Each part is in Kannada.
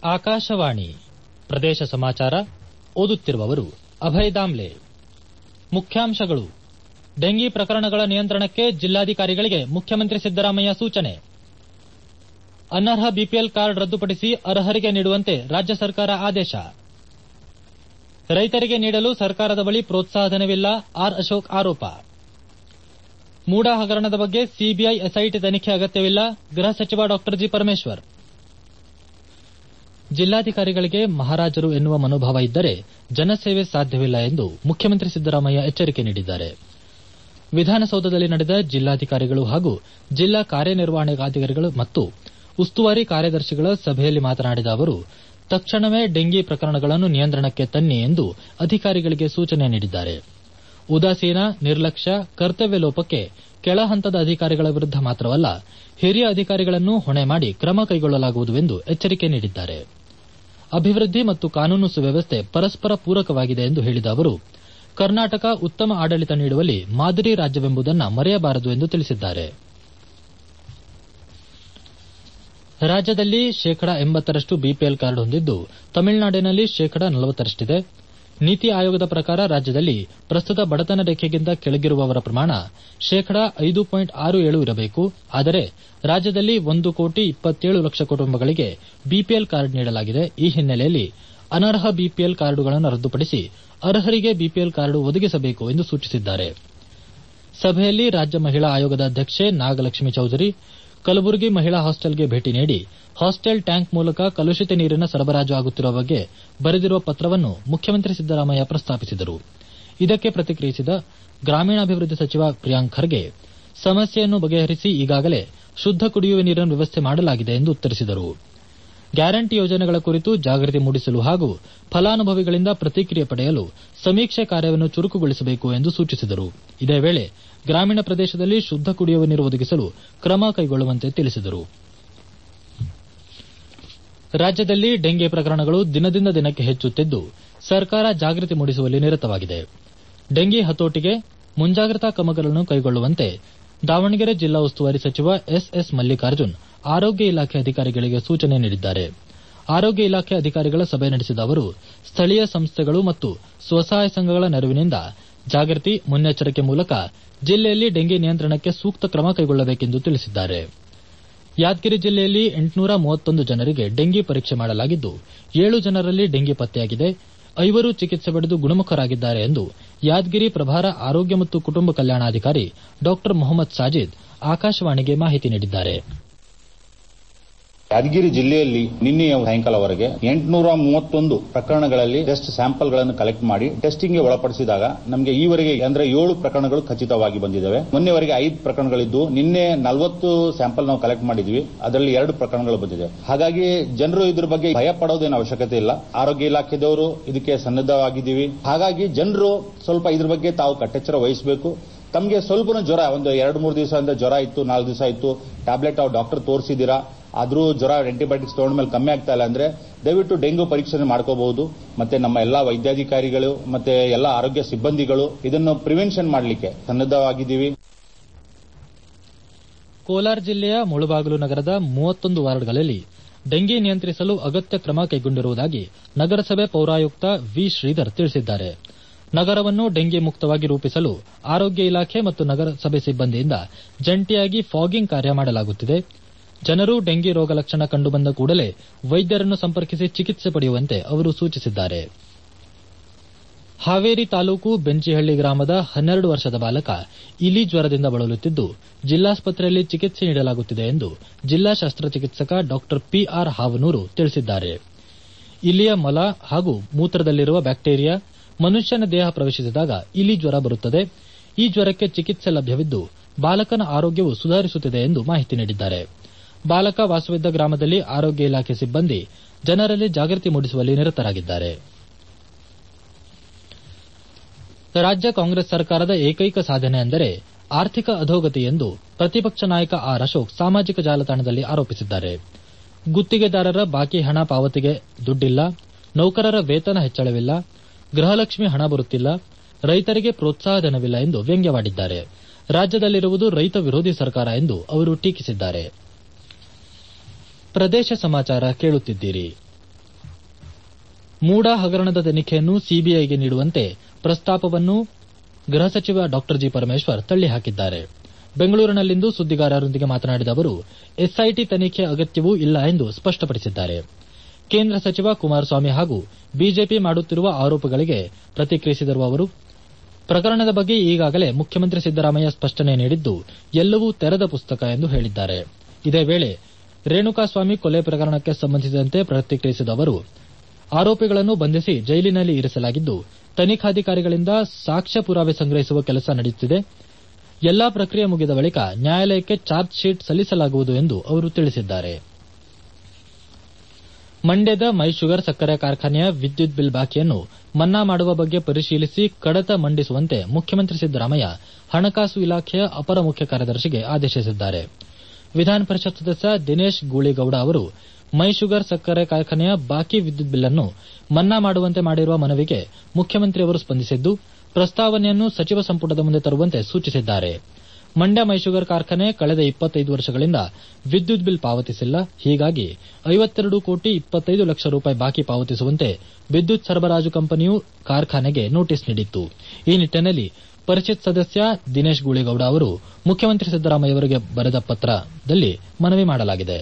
ಆಕಾಶವಾಣಿ ಪ್ರದೇಶ ಸಮಾಚಾರ ಓದುತ್ತಿರುವವರು ಅಭಯ್ ದಾಮ್ಲೆ ಮುಖ್ಯಾಂಶಗಳು ಡೆಂಗಿ ಪ್ರಕರಣಗಳ ನಿಯಂತ್ರಣಕ್ಕೆ ಜಿಲ್ಲಾಧಿಕಾರಿಗಳಿಗೆ ಮುಖ್ಯಮಂತ್ರಿ ಸಿದ್ದರಾಮಯ್ಯ ಸೂಚನೆ ಅನರ್ಹ ಬಿಪಿಎಲ್ ಕಾರ್ಡ್ ರದ್ದುಪಡಿಸಿ ಅರ್ಹರಿಗೆ ನೀಡುವಂತೆ ರಾಜ್ಯ ಸರ್ಕಾರ ಆದೇಶ ರೈತರಿಗೆ ನೀಡಲು ಸರ್ಕಾರದ ಬಳಿ ಪ್ರೋತ್ಸಾಹಧನವಿಲ್ಲ ಆರ್ ಅಶೋಕ್ ಆರೋಪ ಮೂಡಾ ಹಗರಣದ ಬಗ್ಗೆ ಸಿಬಿಐ ಎಸ್ಐಟಿ ತನಿಖೆ ಅಗತ್ಯವಿಲ್ಲ ಗೃಹ ಸಚಿವ ಡಾ ಜಿ ಪರಮೇಶ್ವರ್ ಜಿಲ್ಲಾಧಿಕಾರಿಗಳಿಗೆ ಮಹಾರಾಜರು ಎನ್ನುವ ಮನೋಭಾವ ಇದ್ದರೆ ಜನಸೇವೆ ಸಾಧ್ಯವಿಲ್ಲ ಎಂದು ಮುಖ್ಯಮಂತ್ರಿ ಸಿದ್ದರಾಮಯ್ಯ ಎಚ್ಚರಿಕೆ ನೀಡಿದ್ದಾರೆ ವಿಧಾನಸೌಧದಲ್ಲಿ ನಡೆದ ಜಿಲ್ಲಾಧಿಕಾರಿಗಳು ಹಾಗೂ ಜಿಲ್ಲಾ ಕಾರ್ಯನಿರ್ವಹಣಾಧಿಕಾರಿಗಳು ಮತ್ತು ಉಸ್ತುವಾರಿ ಕಾರ್ಯದರ್ಶಿಗಳ ಸಭೆಯಲ್ಲಿ ಮಾತನಾಡಿದ ಅವರು ತಕ್ಷಣವೇ ಡೆಂಗಿ ಪ್ರಕರಣಗಳನ್ನು ನಿಯಂತ್ರಣಕ್ಕೆ ತನ್ನಿ ಎಂದು ಅಧಿಕಾರಿಗಳಿಗೆ ಸೂಚನೆ ನೀಡಿದ್ದಾರೆ ಉದಾಸೀನ ನಿರ್ಲಕ್ಷ್ಯ ಕರ್ತವ್ಯ ಲೋಪಕ್ಕೆ ಕೆಳ ಹಂತದ ಅಧಿಕಾರಿಗಳ ವಿರುದ್ದ ಮಾತ್ರವಲ್ಲ ಹಿರಿಯ ಅಧಿಕಾರಿಗಳನ್ನೂ ಹೊಣೆ ಮಾಡಿ ಕ್ರಮ ಕೈಗೊಳ್ಳಲಾಗುವುದು ಎಂದು ಎಚ್ಚರಿಕೆ ನೀಡಿದ್ದಾರೆ ಅಭಿವೃದ್ಧಿ ಮತ್ತು ಕಾನೂನು ಸುವ್ಯವಸ್ಥೆ ಪರಸ್ಪರ ಪೂರಕವಾಗಿದೆ ಎಂದು ಹೇಳಿದ ಅವರು ಕರ್ನಾಟಕ ಉತ್ತಮ ಆಡಳಿತ ನೀಡುವಲ್ಲಿ ಮಾದರಿ ರಾಜ್ಯವೆಂಬುದನ್ನು ಮರೆಯಬಾರದು ಎಂದು ತಿಳಿಸಿದ್ದಾರೆ ರಾಜ್ಯದಲ್ಲಿ ಶೇಕಡ ಎಂಬತ್ತರಷ್ಟು ಬಿಪಿಎಲ್ ಕಾರ್ಡ್ ಹೊಂದಿದ್ದು ತಮಿಳುನಾಡಿನಲ್ಲಿ ಶೇಕಡ ನಲವತ್ತರಷ್ಟಿದೆ ನೀತಿ ಆಯೋಗದ ಪ್ರಕಾರ ರಾಜ್ಯದಲ್ಲಿ ಪ್ರಸ್ತುತ ಬಡತನ ರೇಖೆಗಿಂತ ಕೆಳಗಿರುವವರ ಪ್ರಮಾಣ ಶೇಕಡ ಐದು ಪಾಯಿಂಟ್ ಆರು ಏಳು ಇರಬೇಕು ಆದರೆ ರಾಜ್ಯದಲ್ಲಿ ಒಂದು ಕೋಟಿ ಇಪ್ಪತ್ತೇಳು ಲಕ್ಷ ಕುಟುಂಬಗಳಿಗೆ ಬಿಪಿಎಲ್ ಕಾರ್ಡ್ ನೀಡಲಾಗಿದೆ ಈ ಹಿನ್ನೆಲೆಯಲ್ಲಿ ಅನರ್ಹ ಬಿಪಿಎಲ್ ಕಾರ್ಡುಗಳನ್ನು ರದ್ದುಪಡಿಸಿ ಅರ್ಹರಿಗೆ ಬಿಪಿಎಲ್ ಕಾರ್ಡ್ ಒದಗಿಸಬೇಕು ಎಂದು ಸೂಚಿಸಿದ್ದಾರೆ ಸಭೆಯಲ್ಲಿ ರಾಜ್ಯ ಮಹಿಳಾ ಆಯೋಗದ ಅಧ್ಯಕ್ಷೆ ನಾಗಲಕ್ಷ್ಮಿ ಚೌಧರಿ ಕಲಬುರಗಿ ಮಹಿಳಾ ಹಾಸ್ಟೆಲ್ಗೆ ಭೇಟಿ ನೀಡಿ ಹಾಸ್ಟೆಲ್ ಟ್ಯಾಂಕ್ ಮೂಲಕ ಕಲುಷಿತ ನೀರಿನ ಸರಬರಾಜು ಆಗುತ್ತಿರುವ ಬಗ್ಗೆ ಬರೆದಿರುವ ಪತ್ರವನ್ನು ಮುಖ್ಯಮಂತ್ರಿ ಸಿದ್ದರಾಮಯ್ಯ ಪ್ರಸ್ತಾಪಿಸಿದರು ಇದಕ್ಕೆ ಪ್ರತಿಕ್ರಿಯಿಸಿದ ಗ್ರಾಮೀಣಾಭಿವೃದ್ಧಿ ಸಚಿವ ಪ್ರಿಯಾಂಕ್ ಖರ್ಗೆ ಸಮಸ್ಯೆಯನ್ನು ಬಗೆಹರಿಸಿ ಈಗಾಗಲೇ ಶುದ್ದ ಕುಡಿಯುವ ನೀರಿನ ವ್ಯವಸ್ಥೆ ಮಾಡಲಾಗಿದೆ ಎಂದು ಉತ್ತರಿಸಿದರು ಗ್ಯಾರಂಟಿ ಯೋಜನೆಗಳ ಕುರಿತು ಜಾಗೃತಿ ಮೂಡಿಸಲು ಹಾಗೂ ಫಲಾನುಭವಿಗಳಿಂದ ಪ್ರತಿಕ್ರಿಯೆ ಪಡೆಯಲು ಸಮೀಕ್ಷೆ ಕಾರ್ಯವನ್ನು ಚುರುಕುಗೊಳಿಸಬೇಕು ಎಂದು ಸೂಚಿಸಿದರು ಇದೇ ವೇಳೆ ಗ್ರಾಮೀಣ ಪ್ರದೇಶದಲ್ಲಿ ಶುದ್ದ ಕುಡಿಯುವ ನೀರು ಒದಗಿಸಲು ಕ್ರಮ ಕೈಗೊಳ್ಳುವಂತೆ ತಿಳಿಸಿದರು ರಾಜ್ಯದಲ್ಲಿ ಡೆಂಗಿ ಪ್ರಕರಣಗಳು ದಿನದಿಂದ ದಿನಕ್ಕೆ ಹೆಚ್ಚುತ್ತಿದ್ದು ಸರ್ಕಾರ ಜಾಗೃತಿ ಮೂಡಿಸುವಲ್ಲಿ ನಿರತವಾಗಿದೆ ಡೆಂಗಿ ಹತೋಟಿಗೆ ಮುಂಜಾಗ್ರತಾ ಕ್ರಮಗಳನ್ನು ಕೈಗೊಳ್ಳುವಂತೆ ದಾವಣಗೆರೆ ಜಿಲ್ಲಾ ಉಸ್ತುವಾರಿ ಸಚಿವ ಎಸ್ಎಸ್ ಮಲ್ಲಿಕಾರ್ಜುನ್ ಆರೋಗ್ಯ ಇಲಾಖೆ ಅಧಿಕಾರಿಗಳಿಗೆ ಸೂಚನೆ ನೀಡಿದ್ದಾರೆ ಆರೋಗ್ಯ ಇಲಾಖೆ ಅಧಿಕಾರಿಗಳ ಸಭೆ ನಡೆಸಿದ ಅವರು ಸ್ಥಳೀಯ ಸಂಸ್ಥೆಗಳು ಮತ್ತು ಸ್ವಸಹಾಯ ಸಂಘಗಳ ನೆರವಿನಿಂದ ಜಾಗೃತಿ ಮುನ್ನೆಚ್ಚರಿಕೆ ಮೂಲಕ ಜಿಲ್ಲೆಯಲ್ಲಿ ಡೆಂಗಿ ನಿಯಂತ್ರಣಕ್ಕೆ ಸೂಕ್ತ ಕ್ರಮ ಕೈಗೊಳ್ಳಬೇಕೆಂದು ತಿಳಿಸಿದ್ದಾರೆ ಯಾದಗಿರಿ ಜಿಲ್ಲೆಯಲ್ಲಿ ಎಂಟುನೂರ ಮೂವತ್ತೊಂದು ಜನರಿಗೆ ಡೆಂಗಿ ಪರೀಕ್ಷೆ ಮಾಡಲಾಗಿದ್ದು ಏಳು ಜನರಲ್ಲಿ ಡೆಂಗಿ ಪತ್ತೆಯಾಗಿದೆ ಐವರು ಚಿಕಿತ್ಸೆ ಪಡೆದು ಗುಣಮುಖರಾಗಿದ್ದಾರೆ ಎಂದು ಯಾದಗಿರಿ ಪ್ರಭಾರ ಆರೋಗ್ಯ ಮತ್ತು ಕುಟುಂಬ ಕಲ್ಯಾಣಾಧಿಕಾರಿ ಡಾ ಮೊಹಮ್ಮದ್ ಸಾಜಿದ್ ಆಕಾಶವಾಣಿಗೆ ಮಾಹಿತಿ ನೀಡಿದ್ದಾರೆ ಯಾದಗಿರಿ ಜಿಲ್ಲೆಯಲ್ಲಿ ನಿನ್ನೆಯ ಸಾಯಂಕಾಲವರೆಗೆ ಎಂಟುನೂರ ಮೂವತ್ತೊಂದು ಪ್ರಕರಣಗಳಲ್ಲಿ ಟೆಸ್ಟ್ ಸ್ಯಾಂಪಲ್ ಗಳನ್ನು ಕಲೆಕ್ಟ್ ಮಾಡಿ ಟೆಸ್ಟಿಂಗ್ಗೆ ಒಳಪಡಿಸಿದಾಗ ನಮಗೆ ಈವರೆಗೆ ಅಂದ್ರೆ ಏಳು ಪ್ರಕರಣಗಳು ಖಚಿತವಾಗಿ ಬಂದಿದ್ದಾವೆ ಮೊನ್ನೆವರೆಗೆ ಐದು ಪ್ರಕರಣಗಳಿದ್ದು ನಿನ್ನೆ ನಲವತ್ತು ಸ್ಯಾಂಪಲ್ ನಾವು ಕಲೆಕ್ಟ್ ಮಾಡಿದ್ವಿ ಅದರಲ್ಲಿ ಎರಡು ಪ್ರಕರಣಗಳು ಬಂದಿದೆ ಹಾಗಾಗಿ ಜನರು ಇದ್ರ ಬಗ್ಗೆ ಭಯ ಪಡೋದೇನು ಅವಶ್ಯಕತೆ ಇಲ್ಲ ಆರೋಗ್ಯ ಇಲಾಖೆದವರು ಇದಕ್ಕೆ ಸನ್ನದ್ದವಾಗಿದ್ದೀವಿ ಹಾಗಾಗಿ ಜನರು ಸ್ವಲ್ಪ ಇದ್ರ ಬಗ್ಗೆ ತಾವು ಕಟ್ಟೆಚ್ಚರ ವಹಿಸಬೇಕು ತಮಗೆ ಸ್ವಲ್ಪ ಜ್ವರ ಒಂದು ಎರಡು ಮೂರು ದಿವಸದಿಂದ ಜ್ವರ ಇತ್ತು ನಾಲ್ಕು ದಿವಸ ಇತ್ತು ಟ್ಯಾಬ್ಲೆಟ್ ತಾವು ಡಾಕ್ಟರ್ ತೋರಿಸಿದ್ದೀರಾ ಆದ್ರೂ ಜ್ವರ ಆಂಟಿಬಯೋಟಿಕ್ಸ್ ತಗೊಂಡ್ಮೇಲೆ ಕಮ್ಮಿ ಆಗ್ತಾ ಇಲ್ಲ ಅಂದ್ರೆ ದಯವಿಟ್ಟು ಡೆಂಗು ಪರೀಕ್ಷೆ ಮಾಡ್ಕೋಬಹುದು ಮತ್ತೆ ನಮ್ಮ ಎಲ್ಲಾ ವೈದ್ಯಾಧಿಕಾರಿಗಳು ಮತ್ತೆ ಎಲ್ಲಾ ಆರೋಗ್ಯ ಸಿಬ್ಬಂದಿಗಳು ಇದನ್ನು ಪ್ರಿವೆನ್ಷನ್ ಮಾಡಲಿಕ್ಕೆ ಸನ್ನದ್ದವಾಗಿದ್ದೀವಿ ಕೋಲಾರ ಜಿಲ್ಲೆಯ ಮುಳುಬಾಗಿಲು ನಗರದ ಮೂವತ್ತೊಂದು ವಾರ್ಡ್ಗಳಲ್ಲಿ ಡೆಂಗಿ ನಿಯಂತ್ರಿಸಲು ಅಗತ್ಯ ಕ್ರಮ ಕೈಗೊಂಡಿರುವುದಾಗಿ ನಗರಸಭೆ ಪೌರಾಯುಕ್ತ ವಿ ಶ್ರೀಧರ್ ತಿಳಿಸಿದ್ದಾರೆ ನಗರವನ್ನು ಡೆಂಗಿ ಮುಕ್ತವಾಗಿ ರೂಪಿಸಲು ಆರೋಗ್ಯ ಇಲಾಖೆ ಮತ್ತು ನಗರಸಭೆ ಸಿಬ್ಬಂದಿಯಿಂದ ಜಂಟಿಯಾಗಿ ಫಾಗಿಂಗ್ ಕಾರ್ಯ ಮಾಡಲಾಗುತ್ತಿದೆ ಜನರು ಡೆಂಗಿ ರೋಗ ಲಕ್ಷಣ ಕಂಡುಬಂದ ಕೂಡಲೇ ವೈದ್ಯರನ್ನು ಸಂಪರ್ಕಿಸಿ ಚಿಕಿತ್ಸೆ ಪಡೆಯುವಂತೆ ಅವರು ಸೂಚಿಸಿದ್ದಾರೆ ಹಾವೇರಿ ತಾಲೂಕು ಬೆಂಚಿಹಳ್ಳಿ ಗ್ರಾಮದ ಹನ್ನೆರಡು ವರ್ಷದ ಬಾಲಕ ಇಲಿ ಜ್ವರದಿಂದ ಬಳಲುತ್ತಿದ್ದು ಜಿಲ್ಲಾಸ್ಪತ್ರೆಯಲ್ಲಿ ಚಿಕಿತ್ಸೆ ನೀಡಲಾಗುತ್ತಿದೆ ಎಂದು ಜಿಲ್ಲಾ ಶಸ್ತ್ರಚಿಕಿತ್ಸಕ ಡಾ ಪಿಆರ್ ಹಾವನೂರು ತಿಳಿಸಿದ್ದಾರೆ ಇಲಿಯ ಮಲ ಹಾಗೂ ಮೂತ್ರದಲ್ಲಿರುವ ಬ್ಯಾಕ್ಟೀರಿಯಾ ಮನುಷ್ಯನ ದೇಹ ಪ್ರವೇಶಿಸಿದಾಗ ಇಲಿ ಜ್ವರ ಬರುತ್ತದೆ ಈ ಜ್ವರಕ್ಕೆ ಚಿಕಿತ್ಸೆ ಲಭ್ಯವಿದ್ದು ಬಾಲಕನ ಆರೋಗ್ಯವು ಸುಧಾರಿಸುತ್ತಿದೆ ಎಂದು ಮಾಹಿತಿ ನೀಡಿದ್ದಾರೆ ಬಾಲಕ ವಾಸವಿದ್ದ ಗ್ರಾಮದಲ್ಲಿ ಆರೋಗ್ಯ ಇಲಾಖೆ ಸಿಬ್ಬಂದಿ ಜನರಲ್ಲಿ ಜಾಗೃತಿ ಮೂಡಿಸುವಲ್ಲಿ ನಿರತರಾಗಿದ್ದಾರೆ ರಾಜ್ಯ ಕಾಂಗ್ರೆಸ್ ಸರ್ಕಾರದ ಏಕೈಕ ಸಾಧನೆ ಅಂದರೆ ಆರ್ಥಿಕ ಅಧೋಗತಿ ಎಂದು ಪ್ರತಿಪಕ್ಷ ನಾಯಕ ಆರ್ ಅಶೋಕ್ ಸಾಮಾಜಿಕ ಜಾಲತಾಣದಲ್ಲಿ ಆರೋಪಿಸಿದ್ದಾರೆ ಗುತ್ತಿಗೆದಾರರ ಬಾಕಿ ಹಣ ಪಾವತಿಗೆ ದುಡ್ಡಿಲ್ಲ ನೌಕರರ ವೇತನ ಹೆಚ್ಚಳವಿಲ್ಲ ಗೃಹಲಕ್ಷ್ಮಿ ಹಣ ಬರುತ್ತಿಲ್ಲ ರೈತರಿಗೆ ಪ್ರೋತ್ಸಾಹಧನವಿಲ್ಲ ಎಂದು ವ್ಯಂಗ್ಯವಾಡಿದ್ದಾರೆ ರಾಜ್ಯದಲ್ಲಿರುವುದು ರೈತ ವಿರೋಧಿ ಸರ್ಕಾರ ಎಂದು ಅವರು ಟೀಕಿಸಿದ್ದಾರೆ ಪ್ರದೇಶ ಸಮಾಚಾರ ಕೇಳುತ್ತಿದ್ದೀರಿ ಮೂಡ ಹಗರಣದ ತನಿಖೆಯನ್ನು ಸಿಬಿಐಗೆ ನೀಡುವಂತೆ ಪ್ರಸ್ತಾಪವನ್ನು ಗೃಹ ಸಚಿವ ಡಾ ಜಿ ಪರಮೇಶ್ವರ್ ತಳ್ಳಿ ಹಾಕಿದ್ದಾರೆ ಬೆಂಗಳೂರಿನಲ್ಲಿಂದು ಸುದ್ದಿಗಾರರೊಂದಿಗೆ ಮಾತನಾಡಿದ ಅವರು ಎಸ್ಐಟಿ ತನಿಖೆ ಅಗತ್ಯವೂ ಇಲ್ಲ ಎಂದು ಸ್ಪಷ್ಟಪಡಿಸಿದ್ದಾರೆ ಕೇಂದ್ರ ಸಚಿವ ಕುಮಾರಸ್ವಾಮಿ ಹಾಗೂ ಬಿಜೆಪಿ ಮಾಡುತ್ತಿರುವ ಆರೋಪಗಳಿಗೆ ಪ್ರತಿಕ್ರಿಯಿಸಿರುವ ಅವರು ಪ್ರಕರಣದ ಬಗ್ಗೆ ಈಗಾಗಲೇ ಮುಖ್ಯಮಂತ್ರಿ ಸಿದ್ದರಾಮಯ್ಯ ಸ್ಪಷ್ಟನೆ ನೀಡಿದ್ದು ಎಲ್ಲವೂ ತೆರೆದ ಪುಸ್ತಕ ಎಂದು ಹೇಳಿದ್ದಾರೆ ಇದೇ ವೇಳೆ ರೇಣುಕಾಸ್ವಾಮಿ ಕೊಲೆ ಪ್ರಕರಣಕ್ಕೆ ಸಂಬಂಧಿಸಿದಂತೆ ಪ್ರತಿಕ್ರಿಯಿಸಿದ ಅವರು ಆರೋಪಿಗಳನ್ನು ಬಂಧಿಸಿ ಜೈಲಿನಲ್ಲಿ ಇರಿಸಲಾಗಿದ್ದು ತನಿಖಾಧಿಕಾರಿಗಳಿಂದ ಸಾಕ್ಷ್ಯ ಪುರಾವೆ ಸಂಗ್ರಹಿಸುವ ಕೆಲಸ ನಡೆಯುತ್ತಿದೆ ಎಲ್ಲಾ ಪ್ರಕ್ರಿಯೆ ಮುಗಿದ ಬಳಿಕ ನ್ಯಾಯಾಲಯಕ್ಕೆ ಚಾರ್ಜ್ ಶೀಟ್ ಸಲ್ಲಿಸಲಾಗುವುದು ಎಂದು ಅವರು ತಿಳಿಸಿದ್ದಾರೆ ಮಂಡ್ಯದ ಮೈ ಶುಗರ್ ಸಕ್ಕರೆ ಕಾರ್ಖಾನೆಯ ವಿದ್ಯುತ್ ಬಿಲ್ ಬಾಕಿಯನ್ನು ಮನ್ನಾ ಮಾಡುವ ಬಗ್ಗೆ ಪರಿಶೀಲಿಸಿ ಕಡತ ಮಂಡಿಸುವಂತೆ ಮುಖ್ಯಮಂತ್ರಿ ಸಿದ್ದರಾಮಯ್ಯ ಹಣಕಾಸು ಇಲಾಖೆಯ ಅಪರ ಮುಖ್ಯ ಕಾರ್ಯದರ್ಶಿಗೆ ಆದೇಶಿಸಿದ್ದಾರೆ ವಿಧಾನ ಪರಿಷತ್ ಸದಸ್ಯ ದಿನೇಶ್ ಗೂಳಿಗೌಡ ಅವರು ಮೈ ಶುಗರ್ ಸಕ್ಕರೆ ಕಾರ್ಖಾನೆಯ ಬಾಕಿ ವಿದ್ಯುತ್ ಬಿಲ್ಲನ್ನು ಮನ್ನಾ ಮಾಡುವಂತೆ ಮಾಡಿರುವ ಮನವಿಗೆ ಮುಖ್ಯಮಂತ್ರಿಯವರು ಸ್ಪಂದಿಸಿದ್ದು ಪ್ರಸ್ತಾವನೆಯನ್ನು ಸಚಿವ ಸಂಪುಟದ ಮುಂದೆ ತರುವಂತೆ ಸೂಚಿಸಿದ್ದಾರೆ ಮಂಡ್ಯ ಮೈಶುಗರ್ ಕಾರ್ಖಾನೆ ಕಳೆದ ಇಪ್ಪತ್ತೈದು ವರ್ಷಗಳಿಂದ ವಿದ್ಯುತ್ ಬಿಲ್ ಪಾವತಿಸಿಲ್ಲ ಹೀಗಾಗಿ ಐವತ್ತೆರಡು ಕೋಟಿ ಇಪ್ಪತ್ತೈದು ಲಕ್ಷ ರೂಪಾಯಿ ಬಾಕಿ ಪಾವತಿಸುವಂತೆ ವಿದ್ಯುತ್ ಸರಬರಾಜು ಕಂಪನಿಯು ಕಾರ್ಖಾನೆಗೆ ನೋಟಿಸ್ ನೀಡಿತ್ತು ಈ ನಿಟ್ಟಿನಲ್ಲಿ ಪರಿಷತ್ ಸದಸ್ಯ ದಿನೇಶ್ ಗೂಳಿಗೌಡ ಅವರು ಮುಖ್ಯಮಂತ್ರಿ ಸಿದ್ದರಾಮಯ್ಯ ಅವರಿಗೆ ಬರೆದ ಪತ್ರದಲ್ಲಿ ಮನವಿ ಮಾಡಲಾಗಿದೆ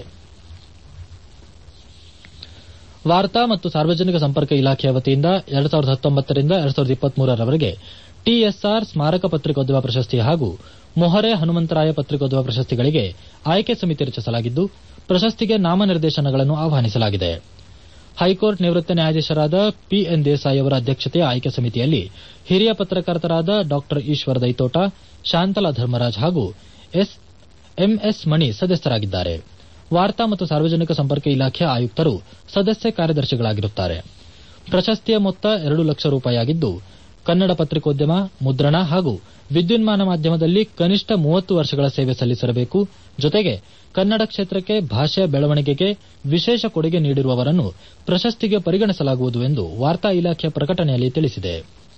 ವಾರ್ತಾ ಮತ್ತು ಸಾರ್ವಜನಿಕ ಸಂಪರ್ಕ ಇಲಾಖೆಯ ವತಿಯಿಂದ ಎರಡ್ ಸಾವಿರದ ಹತ್ತೊಂಬತ್ತರಿಂದ ಎರಡ್ ಸಾವಿರದ ಇಪ್ಪತ್ಮೂರರವರೆಗೆ ಟಿಎಸ್ಆರ್ ಸ್ಮಾರಕ ಪತ್ರಿಕೋದ್ಯಮ ಪ್ರಶಸ್ತಿ ಹಾಗೂ ಮೊಹರೆ ಹನುಮಂತರಾಯ ಪತ್ರಿಕೋದ್ಯಮ ಪ್ರಶಸ್ತಿಗಳಿಗೆ ಆಯ್ಕೆ ಸಮಿತಿ ರಚಿಸಲಾಗಿದ್ದು ಪ್ರಶಸ್ತಿಗೆ ನಾಮನಿರ್ದೇಶನಗಳನ್ನು ಆಹ್ವಾನಿಸಲಾಗಿದೆ ಹೈಕೋರ್ಟ್ ನಿವೃತ್ತ ನ್ಯಾಯಾಧೀಶರಾದ ಪಿಎನ್ ದೇಸಾಯಿ ಅವರ ಅಧ್ಯಕ್ಷತೆಯ ಆಯ್ಕೆ ಸಮಿತಿಯಲ್ಲಿ ಹಿರಿಯ ಪತ್ರಕರ್ತರಾದ ಡಾ ಈಶ್ವರ ದೈತೋಟ ಶಾಂತಲಾ ಧರ್ಮರಾಜ್ ಹಾಗೂ ಎಂಎಸ್ ಮಣಿ ಸದಸ್ಯರಾಗಿದ್ದಾರೆ ವಾರ್ತಾ ಮತ್ತು ಸಾರ್ವಜನಿಕ ಸಂಪರ್ಕ ಇಲಾಖೆಯ ಆಯುಕ್ತರು ಸದಸ್ಯ ಕಾರ್ಯದರ್ಶಿಗಳಾಗಿರುತ್ತಾರೆ ಪ್ರಶಸ್ತಿಯ ಮೊತ್ತ ಎರಡು ಲಕ್ಷ ರೂಪಾಯಿಯಾಗಿದ್ದು ಕನ್ನಡ ಪತ್ರಿಕೋದ್ಯಮ ಮುದ್ರಣ ಹಾಗೂ ವಿದ್ಯುನ್ಮಾನ ಮಾಧ್ಯಮದಲ್ಲಿ ಕನಿಷ್ಠ ಮೂವತ್ತು ವರ್ಷಗಳ ಸೇವೆ ಸಲ್ಲಿಸಿರಬೇಕು ಜೊತೆಗೆ ಕನ್ನಡ ಕ್ಷೇತ್ರಕ್ಕೆ ಭಾಷೆಯ ಬೆಳವಣಿಗೆಗೆ ವಿಶೇಷ ಕೊಡುಗೆ ನೀಡಿರುವವರನ್ನು ಪ್ರಶಸ್ತಿಗೆ ಪರಿಗಣಿಸಲಾಗುವುದು ಎಂದು ವಾರ್ತಾ ಇಲಾಖೆಯ ಪ್ರಕಟಣೆಯಲ್ಲಿ ತಿಳಿಸಿದೆ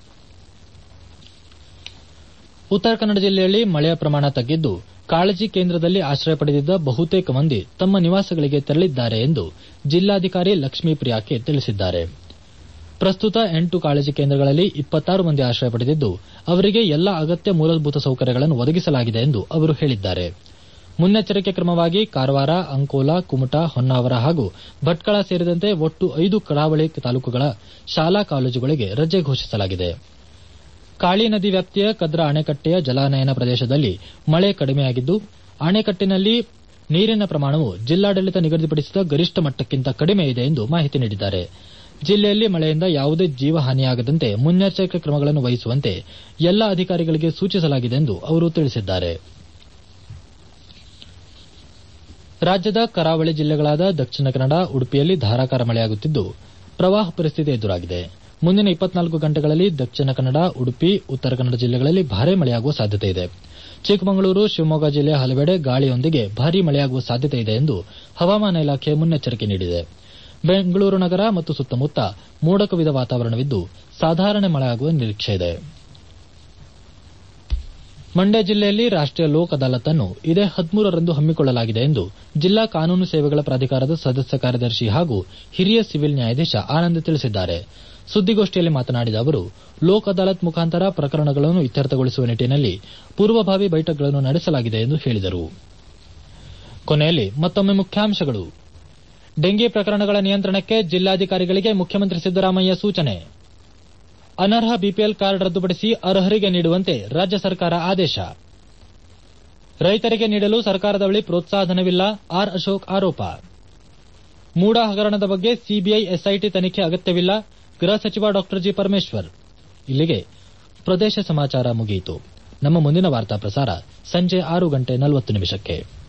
ಉತ್ತರ ಕನ್ನಡ ಜಿಲ್ಲೆಯಲ್ಲಿ ಮಳೆಯ ಪ್ರಮಾಣ ತಗ್ಗಿದ್ದು ಕಾಳಜಿ ಕೇಂದ್ರದಲ್ಲಿ ಆಶ್ರಯ ಪಡೆದಿದ್ದ ಬಹುತೇಕ ಮಂದಿ ತಮ್ಮ ನಿವಾಸಗಳಿಗೆ ತೆರಳಿದ್ದಾರೆ ಎಂದು ಜಿಲ್ಲಾಧಿಕಾರಿ ಲಕ್ಷ್ಮೀಪ್ರಿಯಾ ಕೆ ತಿಳಿಸಿದ್ದಾರೆ ಪ್ರಸ್ತುತ ಎಂಟು ಕಾಳಜಿ ಕೇಂದ್ರಗಳಲ್ಲಿ ಇಪ್ಪತ್ತಾರು ಮಂದಿ ಆಶ್ರಯ ಪಡೆದಿದ್ದು ಅವರಿಗೆ ಎಲ್ಲಾ ಅಗತ್ಯ ಮೂಲಭೂತ ಸೌಕರ್ಯಗಳನ್ನು ಒದಗಿಸಲಾಗಿದೆ ಎಂದು ಅವರು ಹೇಳಿದ್ದಾರೆ ಮುನ್ನೆಚ್ಚರಿಕೆ ಕ್ರಮವಾಗಿ ಕಾರವಾರ ಅಂಕೋಲಾ ಕುಮಟಾ ಹೊನ್ನಾವರ ಹಾಗೂ ಭಟ್ಕಳ ಸೇರಿದಂತೆ ಒಟ್ಟು ಐದು ಕರಾವಳಿ ತಾಲೂಕುಗಳ ಶಾಲಾ ಕಾಲೇಜುಗಳಿಗೆ ರಜೆ ಘೋಷಿಸಲಾಗಿದೆ ಕಾಳಿ ನದಿ ವ್ಯಾಪ್ತಿಯ ಕದ್ರಾ ಅಣೆಕಟ್ಟೆಯ ಜಲಾನಯನ ಪ್ರದೇಶದಲ್ಲಿ ಮಳೆ ಕಡಿಮೆಯಾಗಿದ್ದು ಅಣೆಕಟ್ಟಿನಲ್ಲಿ ನೀರಿನ ಪ್ರಮಾಣವು ಜಿಲ್ಲಾಡಳಿತ ನಿಗದಿಪಡಿಸಿದ ಗರಿಷ್ಠ ಮಟ್ಟಕ್ಕಿಂತ ಕಡಿಮೆ ಇದೆ ಎಂದು ಮಾಹಿತಿ ನೀಡಿದ್ದಾರೆ ಜಿಲ್ಲೆಯಲ್ಲಿ ಮಳೆಯಿಂದ ಯಾವುದೇ ಜೀವಹಾನಿಯಾಗದಂತೆ ಮುನ್ನೆಚ್ಚರಿಕೆ ಕ್ರಮಗಳನ್ನು ವಹಿಸುವಂತೆ ಎಲ್ಲಾ ಅಧಿಕಾರಿಗಳಿಗೆ ಸೂಚಿಸಲಾಗಿದೆ ಎಂದು ಅವರು ತಿಳಿಸಿದ್ದಾರೆ ರಾಜ್ಯದ ಕರಾವಳಿ ಜಿಲ್ಲೆಗಳಾದ ದಕ್ಷಿಣ ಕನ್ನಡ ಉಡುಪಿಯಲ್ಲಿ ಧಾರಾಕಾರ ಮಳೆಯಾಗುತ್ತಿದ್ದು ಪ್ರವಾಹ ಪರಿಸ್ಥಿತಿ ಎದುರಾಗಿದೆ ಮುಂದಿನ ಇಪ್ಪತ್ನಾಲ್ಕು ಗಂಟೆಗಳಲ್ಲಿ ದಕ್ಷಿಣ ಕನ್ನಡ ಉಡುಪಿ ಉತ್ತರ ಕನ್ನಡ ಜಿಲ್ಲೆಗಳಲ್ಲಿ ಭಾರೀ ಮಳೆಯಾಗುವ ಸಾಧ್ಯತೆ ಇದೆ ಚಿಕ್ಕಮಗಳೂರು ಶಿವಮೊಗ್ಗ ಜಿಲ್ಲೆಯ ಹಲವೆಡೆ ಗಾಳಿಯೊಂದಿಗೆ ಭಾರೀ ಮಳೆಯಾಗುವ ಸಾಧ್ಯತೆ ಇದೆ ಎಂದು ಹವಾಮಾನ ಇಲಾಖೆ ಮುನ್ನೆಚ್ಚರಿಕೆ ನೀಡಿದೆ ಬೆಂಗಳೂರು ನಗರ ಮತ್ತು ಸುತ್ತಮುತ್ತ ಮೋಡ ಕವಿದ ವಾತಾವರಣವಿದ್ದು ಸಾಧಾರಣ ಮಳೆಯಾಗುವ ನಿರೀಕ್ಷೆ ಇದೆ ಮಂಡ್ಯ ಜಿಲ್ಲೆಯಲ್ಲಿ ರಾಷ್ಟೀಯ ಲೋಕ್ ಅದಾಲತ್ ಅನ್ನು ಇದೇ ಹದಿಮೂರರಂದು ಹಮ್ಮಿಕೊಳ್ಳಲಾಗಿದೆ ಎಂದು ಜಿಲ್ಲಾ ಕಾನೂನು ಸೇವೆಗಳ ಪ್ರಾಧಿಕಾರದ ಸದಸ್ಯ ಕಾರ್ಯದರ್ಶಿ ಹಾಗೂ ಹಿರಿಯ ಸಿವಿಲ್ ನ್ಯಾಯಾಧೀಶ ಆನಂದ್ ತಿಳಿಸಿದ್ದಾರೆ ಸುದ್ದಿಗೋಷ್ಠಿಯಲ್ಲಿ ಮಾತನಾಡಿದ ಅವರು ಲೋಕ್ ಅದಾಲತ್ ಮುಖಾಂತರ ಪ್ರಕರಣಗಳನ್ನು ಇತ್ಯರ್ಥಗೊಳಿಸುವ ನಿಟ್ಟಿನಲ್ಲಿ ಪೂರ್ವಭಾವಿ ಬೈಠಕ್ಗಳನ್ನು ನಡೆಸಲಾಗಿದೆ ಎಂದು ಹೇಳಿದರು ಕೊನೆಯಲ್ಲಿ ಮತ್ತೊಮ್ಮೆ ಮುಖ್ಯಾಂಶಗಳು ಡೆಂಗಿ ಪ್ರಕರಣಗಳ ನಿಯಂತ್ರಣಕ್ಕೆ ಜಿಲ್ಲಾಧಿಕಾರಿಗಳಿಗೆ ಮುಖ್ಯಮಂತ್ರಿ ಸಿದ್ದರಾಮಯ್ಯ ಸೂಚನೆ ಅನರ್ಹ ಬಿಪಿಎಲ್ ಕಾರ್ಡ್ ರದ್ದುಪಡಿಸಿ ಅರ್ಹರಿಗೆ ನೀಡುವಂತೆ ರಾಜ್ಯ ಸರ್ಕಾರ ಆದೇಶ ರೈತರಿಗೆ ನೀಡಲು ಸರ್ಕಾರದ ಬಳಿ ಪ್ರೋತ್ಸಾಹಧನವಿಲ್ಲ ಆರ್ ಅಶೋಕ್ ಆರೋಪ ಮೂಡ ಹಗರಣದ ಬಗ್ಗೆ ಸಿಬಿಐ ಎಸ್ಐಟಿ ತನಿಖೆ ಅಗತ್ಯವಿಲ್ಲ ಗೃಹ ಸಚಿವ ಡಾ ಜಿ ಪರಮೇಶ್ವರ್ ಇಲ್ಲಿಗೆ ಪ್ರದೇಶ ಸಮಾಚಾರ ಮುಗಿಯಿತು ನಮ್ಮ ಮುಂದಿನ ವಾರ್ತಾ ಪ್ರಸಾರ ಸಂಜೆ ಆರು ಗಂಟೆ ನಲವತ್ತು ನಿಮಿಷಕ್ಕೆ